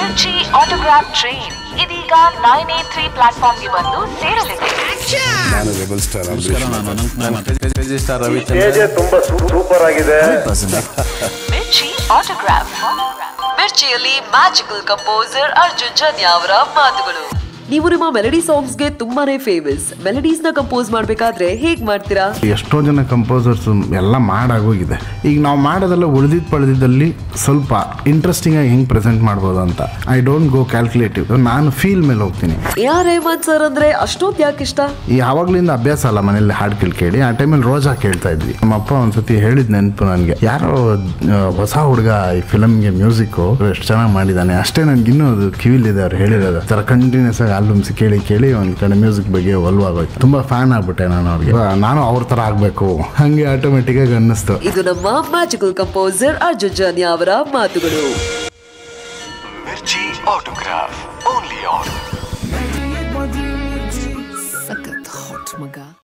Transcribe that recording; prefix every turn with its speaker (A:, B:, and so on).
A: ಮಿರ್ಚಿ autograph train ಇದೀಗ nine eight three ಪ್ಲಾಟ್ಫಾರ್ಮ್ಗೆ ಬಂದು ಸೇರಲಿದೆ
B: ನಾನು ರೆಬಲ್ ಸ್ಟಾರ್ ಅಂಬರೀಷ್
C: ಸ್ಟಾರ್
D: ಸ್ಟೇಜೇ ತುಂಬಾ ಸೂಪರ್ ಆಗಿದೆ
A: ಮಿರ್ಚಿ ಆಟೋಗ್ರಾಫ್ ಮಿರ್ಚಿಯಲ್ಲಿ ಮ್ಯಾಜಿಕಲ್ ಕಂಪೋಸರ್ ಅರ್ಜುನ್ ಜನ್ಯ ಅವರ ಮಾತುಗಳು
E: ನೀವು ನಿಮ್ಮ ಮೆಲಡಿ ಸಾಂಗ್ಸ್ಗೆ ತುಂಬಾನೇ ಫೇಮಸ್ ಮೆಲಡೀಸ್ ನ ಕಂಪೋಸ್ ಮಾಡ್ಬೇಕಾದ್ರೆ ಹೇಗ್ ಮಾಡ್ತೀರಾ
F: ಎಷ್ಟೋ ಜನ ಕಂಪೋಸರ್ಸ್ ಎಲ್ಲ ಮಾಡಾಗೋಗಿದೆ ಈಗ ನಾವು ಮಾಡೋದೆಲ್ಲ ಉಳಿದಿದ್ದು ಪಡೆದಿದ್ದಲ್ಲಿ ಸ್ವಲ್ಪ ಇಂಟ್ರೆಸ್ಟಿಂಗ್ ಆಗಿ ಹೆಂಗೆ ಪ್ರೆಸೆಂಟ್ ಮಾಡ್ಬೋದು ಅಂತ ಐ ಡೋಂಟ್ ಗೋ ಕ್ಯಾಲ್ಕುಲೇಟಿವ್ ನಾನು ಫೀಲ್ ಮೇಲೆ ಹೋಗ್ತೀನಿ
E: ಎ ಆರ್ ರೆಹಮಾನ್ ಸರ್ ಅಂದ್ರೆ ಅಷ್ಟೊಂದು ಯಾಕೆ ಇಷ್ಟ
F: ಯಾವಾಗ್ಲಿಂದ ಅಭ್ಯಾಸ ಅಲ್ಲ ಮನೇಲಿ ಹಾಡು ಕೇಳಿ ಕೇಳಿ ಆ ಟೈಮಲ್ಲಿ ರೋಜಾ ಕೇಳ್ತಾ ಇದ್ವಿ ನಮ್ಮ ಅಪ್ಪ ಒಂದ್ಸತಿ ಹೇಳಿದ್ ನೆನಪು ನನಗೆ ಯಾರೋ ಆ, ಹೊಸ ಹುಡುಗ ಈ ಫಿಲಮ್ಗೆ ಮ್ಯೂಸಿಕ್ಕು ಎಷ್ಟು ಚೆನ್ನಾಗಿ ಮಾಡಿದ್ದಾನೆ ಅಷ್ಟೇ ನನ್ಗೆ ಇನ್ನೂ ಅದು ಕಿವಿಲಿದೆ ಅವ್ರು ಹೇಳಿರೋದು ಥರ ಕಂಟಿನ್ಯೂಸ್ ಆಗಿ ಆಲ್ಬಮ್ಸ್ ಕೇಳಿ ಕೇಳಿ ಒಂದು ಕಡೆ ಮ್ಯೂಸಿಕ್ ಬಗ್ಗೆ ಒಲ್ವಾಗೋಯ್ತು ತುಂಬಾ ಫ್ಯಾನ್ ಆಗ್ಬಿಟ್ಟೆ ನಾನು ಅವ್ರಿಗೆ ನಾನು ಅವ್ರ ಥರ ಆಗಬೇಕು ಹಂಗೆ ಆಟೋಮೆಟಿಕ್ ಆಗಿ ಅನ್ನಿಸ್ತು
E: ಇದು ನಮ್ಮ ಮ್ಯಾಜಿಕಲ್ ಕಂಪೋಸರ್ ಅರ್ಜುನ್ ಜನ್ಯ ಅವರ ಮಾತುಗಳು
G: Mirchi Autograph. Only on
E: ಸಖತ್ ಹಾಟ್ ಮಗ